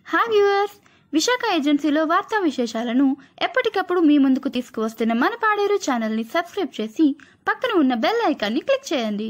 hi viewers Visakha ఏజెన్సీలో వార్తా విశేషాలను ఎప్పటికప్పుడు మీ ముందుకు తీసుకువస్తున్న మన పాడేరు ఛానల్ని సబ్స్క్రైబ్ చేసి పక్కన ఉన్న బెల్ ఐకాన్ని క్లిక్ చేయండి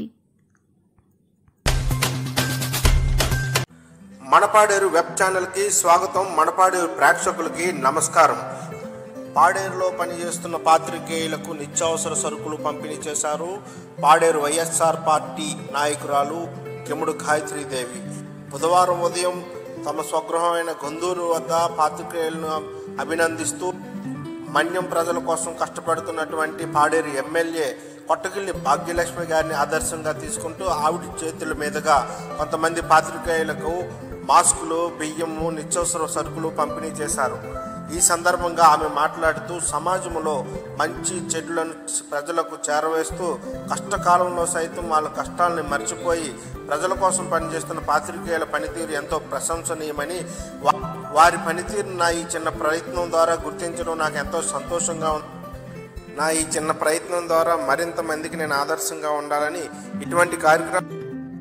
మనపాడేరు వెబ్ ఛానల్కి స్వాగతం మనపాడేరు ప్రేక్షకులకి నమస్కారం పాడేరులో పనిచేస్తున్న పాత్రికేయులకు నిత్యావసర సరుకులు పంపిణీ చేశారు పాడేరు వైఎస్ఆర్ పార్టీ నాయకురాలు కెముడు గాయత్రీదేవి బుధవారం ఉదయం తమ స్వగృహమైన గొందూరు వద్ద పాత్రికేయులను అభినందిస్తూ మన్యం ప్రజల కోసం కష్టపడుతున్నటువంటి పాడేరు ఎమ్మెల్యే కొట్టగిల్లి భాగ్యలక్ష్మి గారిని ఆదర్శంగా తీసుకుంటూ ఆవిడ చేతుల మీదుగా కొంతమంది పాత్రికేయులకు మాస్కులు బియ్యము నిత్యావసర సరుకులు పంపిణీ చేశారు ఈ సందర్భంగా ఆమె మాట్లాడుతూ సమాజంలో మంచి చెడులను ప్రజలకు చేరవేస్తూ కష్టకాలంలో సైతం వాళ్ళ కష్టాలని మర్చిపోయి ప్రజల కోసం పనిచేస్తున్న పాత్రికేయుల పనితీరు ఎంతో ప్రశంసనీయమని వా- వారి పనితీరు నా ఈ చిన్న ప్రయత్నం ద్వారా గుర్తించడం నాకు ఎంతో సంతోషంగా ఉంది నా ఈ చిన్న ప్రయత్నం ద్వారా మరింత మందికి నేను ఆదర్శంగా ఉండాలని ఇటువంటి కార్యక్రమం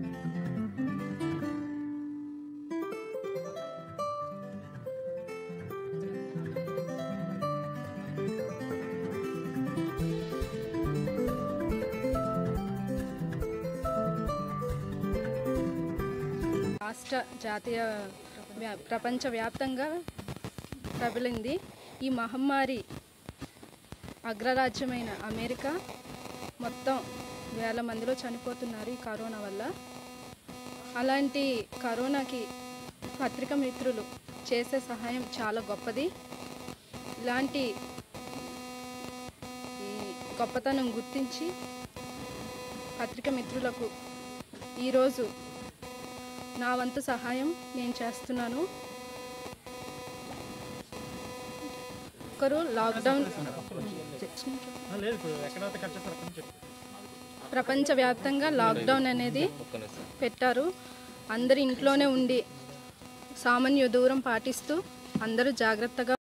రాష్ట్ర జాతీయ వ్యా- ప్రపంచవ్యాప్తంగా ప్రబలింది ఈ మహమ్మారి అగ్రరాజ్యమైన అమెరికా మొత్తం వేల మందిలో చనిపోతున్నారు ఈ కరోనా వల్ల అలాంటి కరోనాకి పత్రిక మిత్రులు చేసే సహాయం చాలా గొప్పది ఇలాంటి ఈ గొప్పతనం గుర్తించి పత్రిక మిత్రులకు ఈరోజు నా వంతు సహాయం నేను చేస్తున్నాను ఒకరు లాక్డౌన్ ప్రపంచవ్యాప్తంగా లాక్డౌన్ అనేది పెట్టారు అందరు ఇంట్లోనే ఉండి సామాన్య దూరం పాటిస్తూ అందరూ జాగ్రత్తగా